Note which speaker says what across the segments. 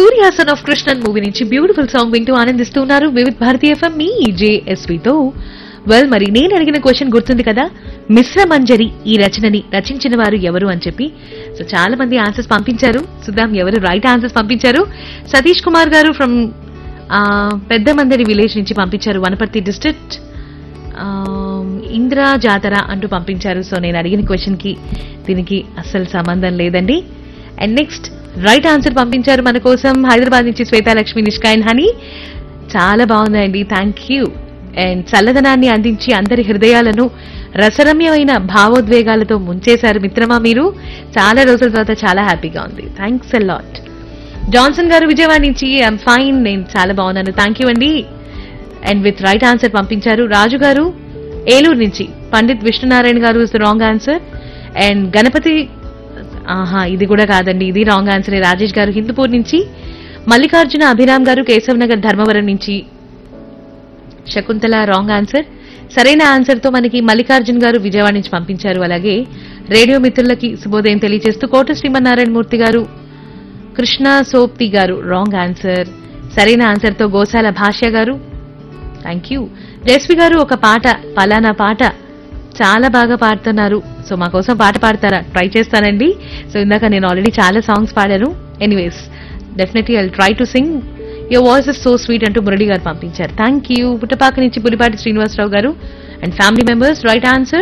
Speaker 1: సూర్యాసన్ of Krishnan movie నుంచి beautiful song వింటూ ఆనందిస్తున్నారు వివిధ్ భారతీయ ఎఫ్ఎం మీ జేఎస్వితో వెల్ మరి నేను అడిగిన క్వశ్చన్ గుర్తుంది కదా మిశ్ర మంజరి ఈ రచనని రచించిన వారు ఎవరు అని చెప్పి సో చాలా మంది ఆన్సర్స్ పంపించారు చూద్దాం ఎవరు రైట్ ఆన్సర్స్ పంపించారు సతీష్ కుమార్ గారు ఫ్రమ్ పెద్ద మందరి విలేజ్ నుంచి పంపించారు వనపర్తి డిస్ట్రిక్ట్ ఇంద్రా జాతర అంటూ పంపించారు సో నేను అడిగిన క్వశ్చన్ కి దీనికి అస్సలు సంబంధం లేదండి అండ్ నెక్స్ట్ రైట్ ఆన్సర్ పంపించారు మన కోసం హైదరాబాద్ నుంచి శ్వేతాలక్ష్మి నిష్కాయన్ హనీ చాలా బాగుందండి థ్యాంక్ యూ అండ్ చల్లదనాన్ని అందించి అందరి హృదయాలను రసరమ్యమైన భావోద్వేగాలతో ముంచేశారు మిత్రమా మీరు చాలా రోజుల తర్వాత చాలా హ్యాపీగా ఉంది థ్యాంక్స్ అ లాట్ జాన్సన్ గారు విజయవాడ నుంచి ఐఎమ్ ఫైన్ నేను చాలా బాగున్నాను థ్యాంక్ యూ అండి అండ్ విత్ రైట్ ఆన్సర్ పంపించారు రాజు గారు ఏలూరు నుంచి Pandit Vishnunarayana garu is the wrong answer and Ganapathi ఆహా ఇది కూడా కాదండి ఇది రాంగ్ ఆన్సర్ రాజేష్ గారు హిందూపూర్ నుంచి మల్లికార్జున అభిరామ్ గారు కేశవ్ నగర్ ధర్మవరం నుంచి శకుంతల రాంగ్ ఆన్సర్ సరైన ఆన్సర్ తో మనకి మల్లికార్జున్ గారు విజయవాడ నుంచి పంపించారు అలాగే రేడియో మిత్రులకి శుభోదయం తెలియజేస్తూ కోట శ్రీమన్నారాయణ మూర్తి గారు కృష్ణ సోప్తి గారు రాంగ్ ఆన్సర్ సరైన ఆన్సర్ తో గోశాల భాష్య గారు థ్యాంక్ యూ జస్వి గారు ఒక పాట పలానా పాట చాలా బాగా పాడుతున్నారు సో మా కోసం పాట పాడతారా ట్రై చేస్తానండి సో ఇందాక నేను ఆల్రెడీ చాలా సాంగ్స్ పాడాను anyways definitely I try to sing your voice is so sweet అంటూ మురళి గారు పంపించారు థ్యాంక్ యూ పుట్టపాక నుంచి Pulipati Srinivasarao garu and family members right answer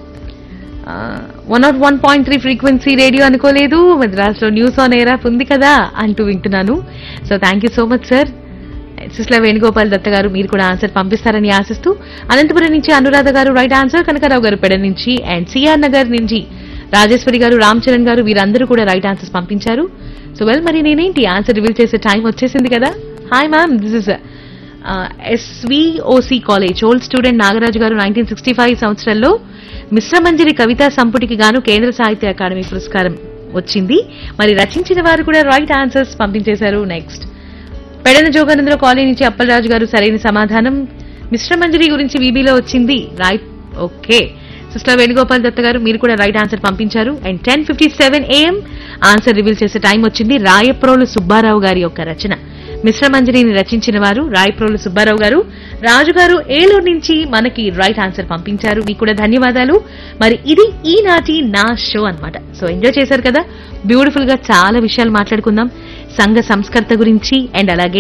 Speaker 1: one not one point three frequency radio అనుకోలేదు మద్రాస్లో న్యూస్ ఆన్ ఎయిర్ యాప్ ఉంది కదా అంటూ వింటున్నాను so thank you so much sir Sushila Venugopal Datta garu మీరు కూడా ఆన్సర్ పంపిస్తారని ఆశిస్తూ అనంతపురం నుంచి అనురాధ గారు రైట్ ఆన్సర్ కనకరావు గారు పెడ నుంచి అండ్ సిఆర్ నగర్ నుంచి రాజేశ్వరి గారు రామ్ చరణ్ గారు వీరందరూ కూడా రైట్ ఆన్సర్స్ పంపించారు సో వెల్ మరి నేనేంటి ఆన్సర్ రివీల్ చేసే టైం వచ్చేసింది కదా hi ma'am this is SVOC college old student Nagaraju garu nineteen sixty five సంవత్సరంలో మిశ్రమంజరి కవితా సంపుటికి గాను కేంద్ర సాహిత్య అకాడమీ పురస్కారం వచ్చింది మరి రచించిన వారు కూడా రైట్ ఆన్సర్స్ పంపించేశారు నెక్స్ట్ పెడన జోగానందర కాలనీ నుంచి అప్పలరాజు గారు సరైన సమాధానం మిశ్రమంజరి గురించి వీబీలో వచ్చింది right okay sister Venugopal Datta garu మీరు కూడా రైట్ ఆన్సర్ పంపించారు and ten fifty seven AM answer reveal చేసే టైం వచ్చింది రాయప్రోలు సుబ్బారావు గారి యొక్క రచన మిశ్రమంజరిని రచించిన వారు రాయప్రోలు సుబ్బారావు గారు రాజు గారు ఏలూరు నుంచి మనకి రైట్ ఆన్సర్ పంపించారు మీకు కూడా ధన్యవాదాలు మరి ఇది ఈనాటి నా షో అన్నమాట సో ఎంజాయ్ చేశారు కదా బ్యూటిఫుల్ గా చాలా విషయాలు మాట్లాడుకుందాం సంఘ సంస్కర్త గురించి అండ్ అలాగే